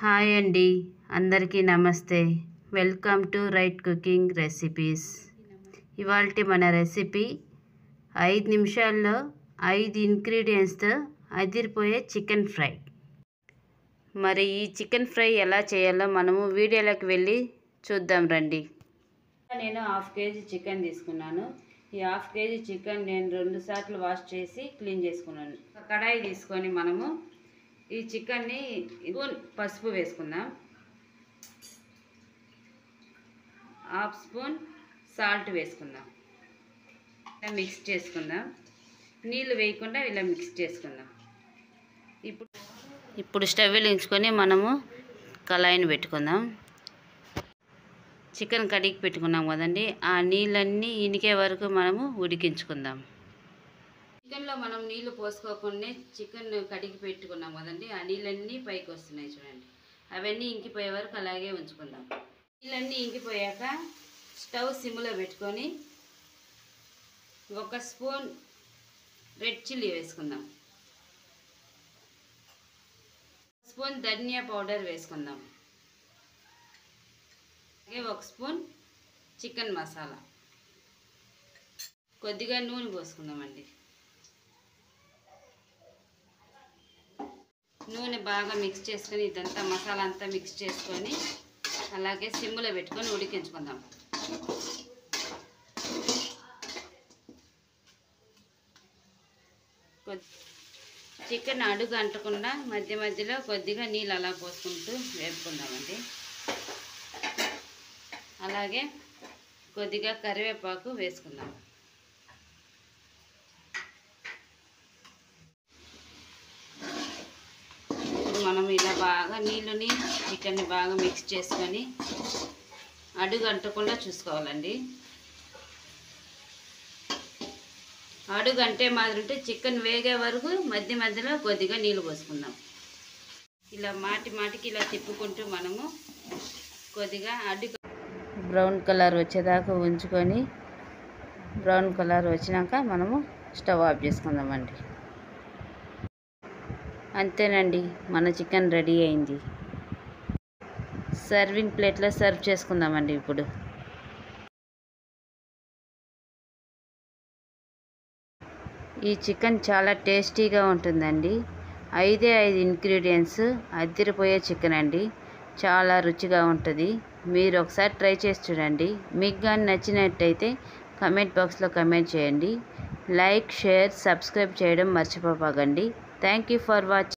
hi అండి అందరికీ నమస్తే welcome to right cooking recipes ఇవాళ మన రెసిపీ ఐదు నిమిషాల్లో ఐదు ఇంగ్రీడియంట్స్తో అదిరిపోయే చికెన్ ఫ్రై మరి ఈ చికెన్ ఫ్రై ఎలా చేయాలో మనము వీడియోలోకి వెళ్ళి చూద్దాం రండి నేను హాఫ్ కేజీ చికెన్ తీసుకున్నాను ఈ హాఫ్ కేజీ చికెన్ నేను రెండు సార్లు వాష్ చేసి క్లీన్ చేసుకున్నాను ఒక కడాయి తీసుకొని మనము ఈ చికెన్ని స్పూన్ పసుపు వేసుకుందాం హాఫ్ స్పూన్ సాల్ట్ వేసుకుందాం ఇలా మిక్స్ చేసుకుందాం నీళ్ళు వేయకుండా ఇలా మిక్స్ చేసుకుందాం ఇప్పుడు ఇప్పుడు స్టవ్ వెలిగించుకొని మనము కళాయిని పెట్టుకుందాం చికెన్ కడిగి పెట్టుకున్నాం కదండి ఆ నీళ్ళన్నీ ఇనికే వరకు మనము ఉడికించుకుందాం చికెన్లో మనం నీళ్లు పోసుకోకుండా చికెన్ కడిగి పెట్టుకున్నాం కదండి ఆ నీళ్ళన్నీ పైకి వస్తున్నాయి చూడండి అవన్నీ ఇంకిపోయే వరకు అలాగే ఉంచుకుందాం నీళ్ళన్నీ ఇంకిపోయాక స్టవ్ సిమ్లో పెట్టుకొని ఒక స్పూన్ రెడ్ చిల్లీ వేసుకుందాం స్పూన్ ధనియా పౌడర్ వేసుకుందాం అలాగే ఒక స్పూన్ చికెన్ మసాలా కొద్దిగా నూనె పోసుకుందామండి నూనె బాగా మిక్స్ చేసుకొని ఇదంతా మసాలా అంతా మిక్స్ చేసుకొని అలాగే సిమ్లో పెట్టుకొని ఉడికించుకుందాం చికెన్ అడుగు అంటకుండా మధ్య మధ్యలో కొద్దిగా నీళ్ళు అలా పోసుకుంటూ వేపుకుందామండి అలాగే కొద్దిగా కరివేపాకు వేసుకుందాం ఇప్పుడు మనం ఇలా బాగా నీళ్ళని చికెన్ని బాగా మిక్స్ చేసుకొని అడుగు అంటకుండా చూసుకోవాలండి అడుగు అంటే మాదిరి ఉంటే చికెన్ వేగే వరకు మధ్య మధ్యలో కొద్దిగా నీళ్ళు పోసుకుందాం ఇలా మాటి మాటికి ఇలా తిప్పుకుంటూ మనము కొద్దిగా అడుగు బ్రౌన్ కలర్ వచ్చేదాకా ఉంచుకొని బ్రౌన్ కలర్ వచ్చినాక మనము స్టవ్ ఆఫ్ చేసుకుందామండి అంతేనండి మన చికెన్ రెడీ అయింది సర్వింగ్ ప్లేట్లో సర్వ్ చేసుకుందామండి ఇప్పుడు ఈ చికెన్ చాలా టేస్టీగా ఉంటుందండి ఐదే ఐదు ఇంగ్రీడియంట్స్ అదిరిపోయే చికెన్ అండి చాలా రుచిగా ఉంటుంది మీరు ఒకసారి ట్రై చేసి చూడండి మీకు కానీ నచ్చినట్టయితే కమెంట్ బాక్స్లో కమెంట్ చేయండి లైక్ షేర్ సబ్స్క్రైబ్ చేయడం మర్చిపోకండి థ్యాంక్ యూ ఫర్ వాచింగ్